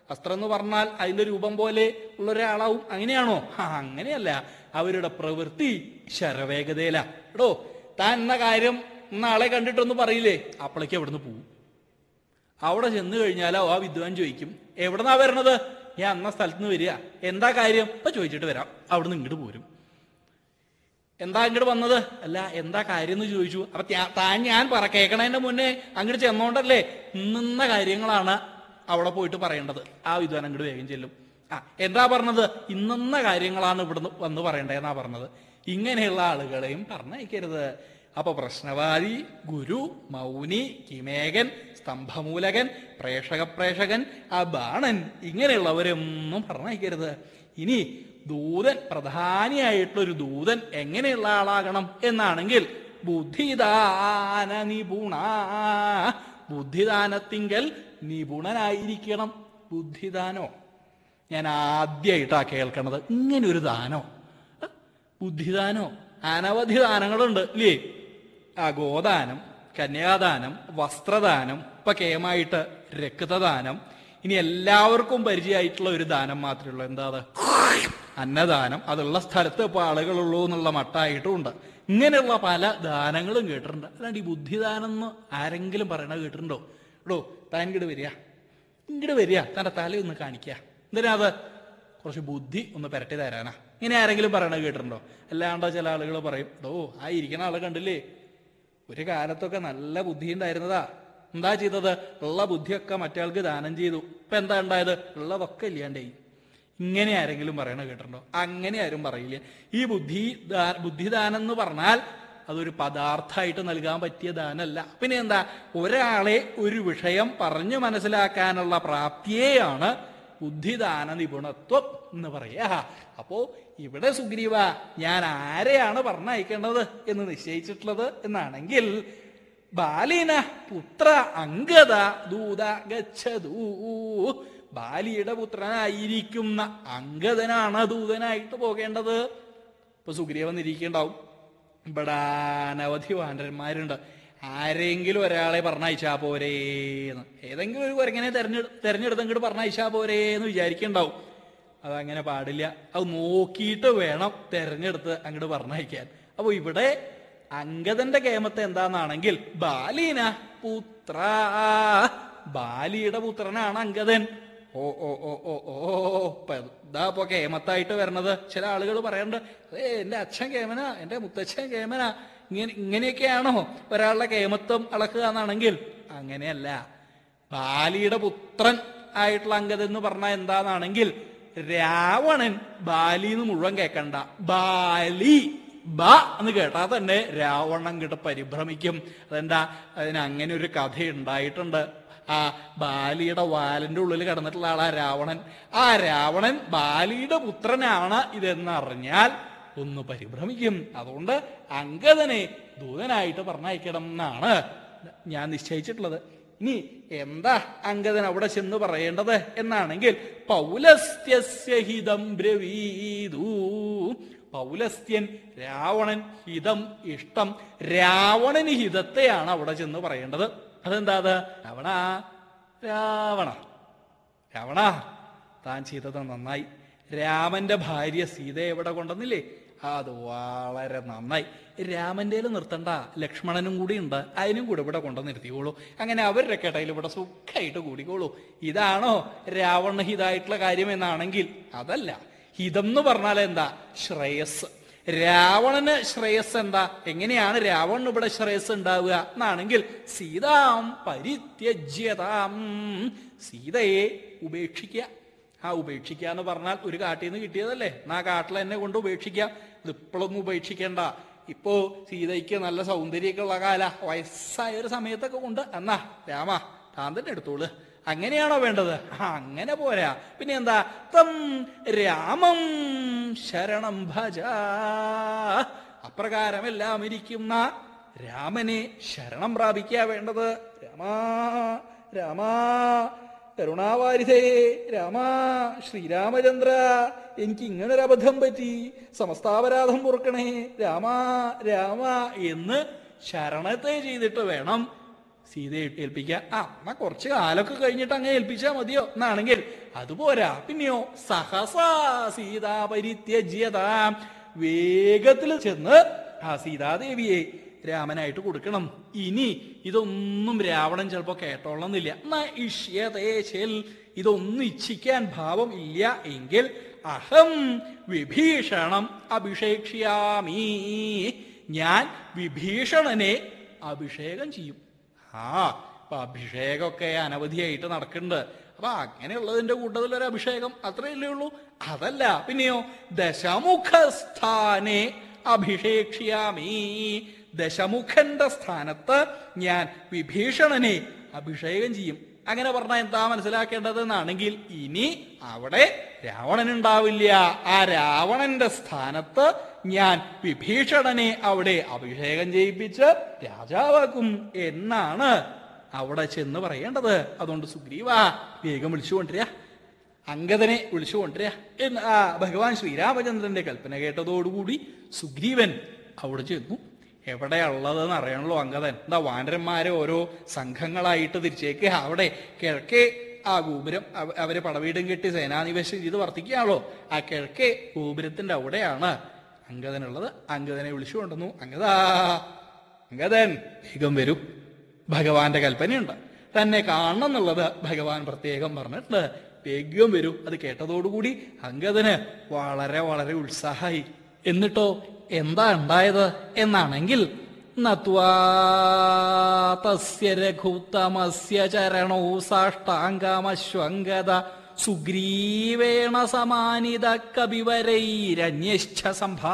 വസ്ത്രം എന്ന് പറഞ്ഞാൽ അതിന്റെ രൂപം പോലെ ഉള്ള ഒരാളാവും അങ്ങനെയാണോ ആ അങ്ങനെയല്ല അവരുടെ പ്രവൃത്തി ശരവേഗതയില എടോ താൻ എന്ന കാര്യം നാളെ കണ്ടിട്ടൊന്ന് പറയില്ലേ അപ്പോഴേക്ക് അവിടുന്ന് പോവും അവിടെ ചെന്ന് കഴിഞ്ഞാലോ ആ വിദ്വാൻ ചോദിക്കും എവിടെന്നാ വരണത് ഞാൻ അന്ന സ്ഥലത്ത് നിന്ന് വരിക എന്താ കാര്യം ഇപ്പൊ ചോദിച്ചിട്ട് വരാം അവിടുന്ന് ഇങ്ങോട്ട് പോരും എന്താ ഇങ്ങോട്ട് വന്നത് അല്ല എന്താ കാര്യം എന്ന് ചോദിച്ചു അപ്പൊ ത്യാ- താൻ ഞാൻ പറ കേൾക്കണതിന്റെ മുന്നേ അങ്ങോട്ട് ചെന്നോണ്ടല്ലേ നിന്ന കാര്യങ്ങളാണ് അവിടെ പോയിട്ട് പറയേണ്ടത് ആ വിദ്വാൻ അങ്ങോട്ട് വേഗം ചെല്ലും ആ എന്താ പറഞ്ഞത് ഇന്ന കാര്യങ്ങളാണ് ഇവിടുന്ന് വന്ന് പറയണ്ടേന്നാ പറഞ്ഞത് ഇങ്ങനെയുള്ള ആളുകളെയും പറഞ്ഞയക്കരുത് അപ്പൊ പ്രശ്നവാദി ഗുരു മൗനി കിമേകൻ സ്തംഭമൂലകൻ പ്രേക്ഷക പ്രേക്ഷകൻ ആ ബാണൻ ഇങ്ങനെയുള്ളവരൊന്നും പറഞ്ഞയക്കരുത് ഇനി ദൂതൻ പ്രധാനിയായിട്ടുള്ളൊരു ദൂതൻ എങ്ങനെയുള്ള ആളാകണം എന്നാണെങ്കിൽ ബുദ്ധിദാന നിപുണ ബുദ്ധിദാനത്തിങ്കൽ നിപുണനായിരിക്കണം ബുദ്ധിദാനോ ഞാൻ ആദ്യമായിട്ടാ കേൾക്കണത് ഇങ്ങനെ ഒരു ദാനോ അ, ബുദ്ധിദാനോ അനവധി ദാനങ്ങളുണ്ട് ഇല്ലേ ആ ഗോദാനം കന്യാദാനം വസ്ത്രദാനം ഇപ്പൊ കേമായിട്ട് രക്തദാനം ഇനി എല്ലാവർക്കും പരിചയമായിട്ടുള്ള ഒരു ദാനം മാത്രമേ ഉള്ളൂ എന്താ അത് അന്നദാനം അതുള്ള സ്ഥലത്ത് ഇപ്പൊ ആളുകളുള്ളൂ എന്നുള്ള മട്ടായിട്ടും ഉണ്ട് ഇങ്ങനെയുള്ള പല ദാനങ്ങളും കേട്ടിട്ടുണ്ട് അല്ലാണ്ട് ഈ ബുദ്ധിദാനം എന്ന് ആരെങ്കിലും പറയണത് കേട്ടിട്ടുണ്ടോ എടോ താൻ ഇങ്ങോട്ട് വരിക ഇങ്ങോട്ട് വരിക തന്റെ തലയൊന്ന് കാണിക്കുക എന്തിനാ അത് കുറച്ച് ബുദ്ധി ഒന്ന് പെരട്ടി തരാനാ ഇങ്ങനെ ആരെങ്കിലും പറയണത് കേട്ടിട്ടുണ്ടോ അല്ലാണ്ടോ ചില ആളുകൾ പറയും ഓ ആ ഇരിക്കണ ആളെ കണ്ടില്ലേ ഒരു കാലത്തൊക്കെ നല്ല ബുദ്ധി ഉണ്ടായിരുന്നതാ എന്താ ചെയ്തത് ഉള്ള ബുദ്ധിയൊക്കെ മറ്റയാൾക്ക് ദാനം ചെയ്തു ഇപ്പൊ എന്താ ഉണ്ടായത് ഉള്ളതൊക്കെ ഇല്ലാണ്ടായി ഇങ്ങനെ ആരെങ്കിലും പറയണ കേട്ടിട്ടുണ്ടോ അങ്ങനെ ആരും പറയില്ല ഈ ബുദ്ധി ദാ- ബുദ്ധിദാനം എന്ന് പറഞ്ഞാൽ അതൊരു പദാർത്ഥമായിട്ട് നൽകാൻ പറ്റിയ ദാനല്ല പിന്നെ എന്താ ഒരാളെ ഒരു വിഷയം പറഞ്ഞു മനസ്സിലാക്കാനുള്ള പ്രാപ്തിയെയാണ് ബുദ്ധിദാന നിപുണത്വം എന്ന് പറയാ അപ്പോ ഇവിടെ സുഗ്രീവ ഞാൻ ആരെയാണ് പറഞ്ഞയക്കേണ്ടത് എന്ന് നിശ്ചയിച്ചിട്ടുള്ളത് എന്നാണെങ്കിൽ ബാലിന പുത്ര അങ്കദ ദൂത ഗച്ഛതൂ ബാലിയുടെ പുത്രനായിരിക്കുന്ന അങ്കദനാണ് ദൂതനായിട്ട് പോകേണ്ടത് ഇപ്പൊ സുഗ്രീവൻ ഇരിക്കണ്ടാവും ഇവിടെ അനവധി വാനരന്മാരുണ്ട് ആരെങ്കിലും ഒരാളെ പറഞ്ഞയച്ചാ പോരേന്ന് ഏതെങ്കിലും ഒരു കുരങ്ങനെ തെരഞ്ഞെടു തെരഞ്ഞെടുത്ത് അങ്ങോട്ട് പറഞ്ഞയച്ചാ പോരേന്ന് വിചാരിക്കണ്ടാവും അതങ്ങനെ പാടില്ല അത് നോക്കിയിട്ട് വേണം തെരഞ്ഞെടുത്ത് അങ്ങോട്ട് പറഞ്ഞയക്കാൻ അപ്പൊ ഇവിടെ അങ്കദന്റെ കേമത്തെ എന്താന്നാണെങ്കിൽ ബാലീന പുത്ര ബാലിയുടെ പുത്രനാണ് അങ്കദൻ ഓ ഓ ഓ ഓ ഓ ഇപ്പൊ ഇതാ ഇപ്പൊ കേമത്തായിട്ട് വരണത് ചില ആളുകൾ പറയണ്ട് അതെ എന്റെ അച്ഛൻ കേമനാ എന്റെ മുത്തച്ഛൻ കേമനാ ഇങ്ങനെ ഇങ്ങനെയൊക്കെയാണോ ഒരാളുടെ കേമത്വം അളക്കുക എന്നാണെങ്കിൽ അങ്ങനെയല്ല ബാലിയുടെ പുത്രൻ ആയിട്ടുള്ള അങ്കദൻ എന്ന് പറഞ്ഞാൽ എന്താന്നാണെങ്കിൽ രാവണൻ ബാലിന്ന് മുഴുവൻ കേക്കണ്ട ബാലി ബ എന്ന് കേട്ടാ തന്നെ രാവണൻ കിட்ட പരിഭ്രമിക്കും അതെന്താ അതിന് അങ്ങനെ ഒരു കഥ ഉണ്ടായിട്ടുണ്ട് ആ ബാലിയുടെ വാലിന്റെ ഉള്ളിൽ കിടന്നിട്ടുള്ള ആളാ രാവണൻ ആ രാവണൻ ബാലിയുടെ പുത്രനാണ് ഇതെന്നറിഞ്ഞാൽ ഒന്ന് പരിഭ്രമിക്കും അതുകൊണ്ട് അങ്കദനെ ദൂതനായിട്ട് പറഞ്ഞയക്കണം എന്നാണ് ഞാൻ നിശ്ചയിച്ചിട്ടുള്ളത് ഇനി എന്താ അങ്കദൻ അവിടെ ചെന്ന് പറയേണ്ടത് എന്നാണെങ്കിൽ പൗലസ്ത്യസ്യ ഹിതം ബ്രവീതു പൗലസ്ത്യൻ രാവണൻ ഹിതം ഇഷ്ടം രാവണന് ഹിതത്തെയാണ് അവിടെ ചെന്ന് പറയേണ്ടത് അതെന്താ അത് രാവണ രാവണ രാവണ താൻ ചെയ്തത് നന്നായി രാമന്റെ ഭാര്യ സീത എവിടെ കൊണ്ടുവന്നില്ലേ അത് വളരെ നന്നായി രാമന്റെ നിർത്തണ്ട ലക്ഷ്മണനും കൂടി ഉണ്ട് അതിനും കൂടെ ഇവിടെ കൊണ്ടു നിർത്തിക്കോളൂ അങ്ങനെ അവരുടെ കേട്ടയിൽ ഇവിടെ സുഖമായിട്ട് കൂടിക്കോളൂ ഇതാണോ രാവണ ഹിതായിട്ടുള്ള കാര്യം എന്നാണെങ്കിൽ അതല്ല ഹിതം എന്ന് പറഞ്ഞാൽ എന്താ ശ്രേയസ് രാവണന് ശ്രേയസ് എന്താ എങ്ങനെയാണ് രാവണന് ഇവിടെ ശ്രേയസ് ഉണ്ടാവുക എന്നാണെങ്കിൽ സീതാം പരിത്യജ്യതാം സീതയെ ഉപേക്ഷിക്കുക ആ ഉപേക്ഷിക്കുക എന്ന് പറഞ്ഞാൽ ഒരു കാട്ടിൽ നിന്ന് കിട്ടിയതല്ലേ എന്നാ കാട്ടിൽ എന്നെ കൊണ്ട് ഉപേക്ഷിക്കാം ഇത് ഇപ്പോഴൊന്നും ഉപേക്ഷിക്കണ്ട ഇപ്പോ സീതയ്ക്ക് നല്ല സൗന്ദര്യമൊക്കെ ഉള്ള കാല വയസ്സായ ഒരു സമയത്തൊക്കെ കൊണ്ട് എന്നാ രാമ താൻ തന്നെ എടുത്തോളൂ അങ്ങനെയാണോ വേണ്ടത് ആ അങ്ങനെ പോരാ പിന്നെ എന്താ തം രാമം ശരണം ഭജ അപ്രകാരമെല്ലാം ഇരിക്കുന്ന രാമനെ ശരണം പ്രാപിക്കുക വേണ്ടത് രാമാ രാമാ കരുണാവാരിധേ രാമ ശ്രീരാമചന്ദ്ര എനിക്ക് ഇങ്ങനൊരു അബദ്ധം പറ്റി സമസ്താപരാധം പൊറുക്കണേ രാമ രാമ എന്ന് ശരണത്തെ ചെയ്തിട്ട് വേണം സീതയെ ഏൽപ്പിക്കുക ആ എന്നാ കുറച്ച് കാലമൊക്കെ കഴിഞ്ഞിട്ട് അങ്ങ് ഏൽപ്പിച്ചാൽ മതിയോ എന്നാണെങ്കിൽ അതുപോരാ പിന്നെയോ സഹസാ സീതാ പരിത്യജ്യത വേഗത്തിൽ ചെന്ന് ആ സീതാദേവിയെ രാമനായിട്ട് കൊടുക്കണം ഇനി ഇതൊന്നും രാവണൻ ചിലപ്പോ കേട്ടോളന്നില്ല ന ഇഷ്യതേശൽ ഇതൊന്നും ഇച്ഛിക്കാൻ ഭാവം ഇല്ല എങ്കിൽ അഹം വിഭീഷണം അഭിഷേക്ഷ്യാമീ ഞാൻ വിഭീഷണനെ അഭിഷേകം ചെയ്യും ആ അപ്പൊ അഭിഷേകമൊക്കെ അനവധിയായിട്ട് നടക്കുന്നുണ്ട് അപ്പൊ അങ്ങനെയുള്ളതിന്റെ കൂട്ടത്തിൽ ഒരു അഭിഷേകം അത്രയല്ലേ ഉള്ളൂ അതല്ല പിന്നെയോ ദശമുഖസ്ഥാനെ അഭിഷേക്ഷ്യാമീ ദശമുഖന്റെ സ്ഥാനത്ത് ഞാൻ വിഭീഷണനെ അഭിഷേകം ചെയ്യും അങ്ങനെ പറഞ്ഞാൽ എന്താ മനസ്സിലാക്കേണ്ടത് എന്നാണെങ്കിൽ ഇനി അവിടെ രാവണൻ ഉണ്ടാവില്ല ആ രാവണന്റെ സ്ഥാനത്ത് ഞാൻ വിഭീഷണനെ അവിടെ അഭിഷേകം ചെയ്യിപ്പിച്ച് രാജാവാക്കും എന്നാണ് അവിടെ ചെന്ന് പറയേണ്ടത് അതുകൊണ്ട് സുഗ്രീവ വേഗം വിളിച്ചുകൊണ്ടിരിക അങ്കദനെ വിളിച്ചുകൊണ്ടിരിക എന്ന് ആ ഭഗവാൻ ശ്രീരാമചന്ദ്രന്റെ കൽപ്പന കേട്ടതോടുകൂടി സുഗ്രീവൻ അവിടെ ചെന്നു എവിടെയുള്ളതെന്ന് അറിയണല്ലോ അങ്കദൻ എന്താ വാനരന്മാരെ ഓരോ സംഘങ്ങളായിട്ട് തിരിച്ചേക്ക് അവിടെ കിഴക്കേ ആ ഗോപുരം അവ- അവര് പടവീടും കെട്ടി സേനാനിവേശം ചെയ്ത് വർത്തിക്കുകയാണല്ലോ ആ കിഴക്കേ ഗോപുരത്തിന്റെ അവിടെയാണ് അങ്കദനുള്ളത് അങ്കദനെ വിളിച്ചു കൊണ്ടുവന്നു അങ്കദാ അങ്കദൻ വേഗം വരൂ ഭഗവാന്റെ കൽപ്പനയുണ്ട് തന്നെ കാണണം എന്നുള്ളത് ഭഗവാൻ പ്രത്യേകം പറഞ്ഞിട്ടുണ്ട് വേഗം വരൂ അത് കേട്ടതോടുകൂടി അങ്കദന് വളരെ വളരെ ഉത്സാഹമായി എന്നിട്ടോ എന്താ ഉണ്ടായത് എന്നാണെങ്കിൽ നത്വാ തസ്യ രഘുത്തമസ്യ ചരണോ സാഷ്ടാംഗമശ്വംഗത സുഗ്രീവേണ സമാനിത കവിവരൈരന്യശ്ച സംഭാ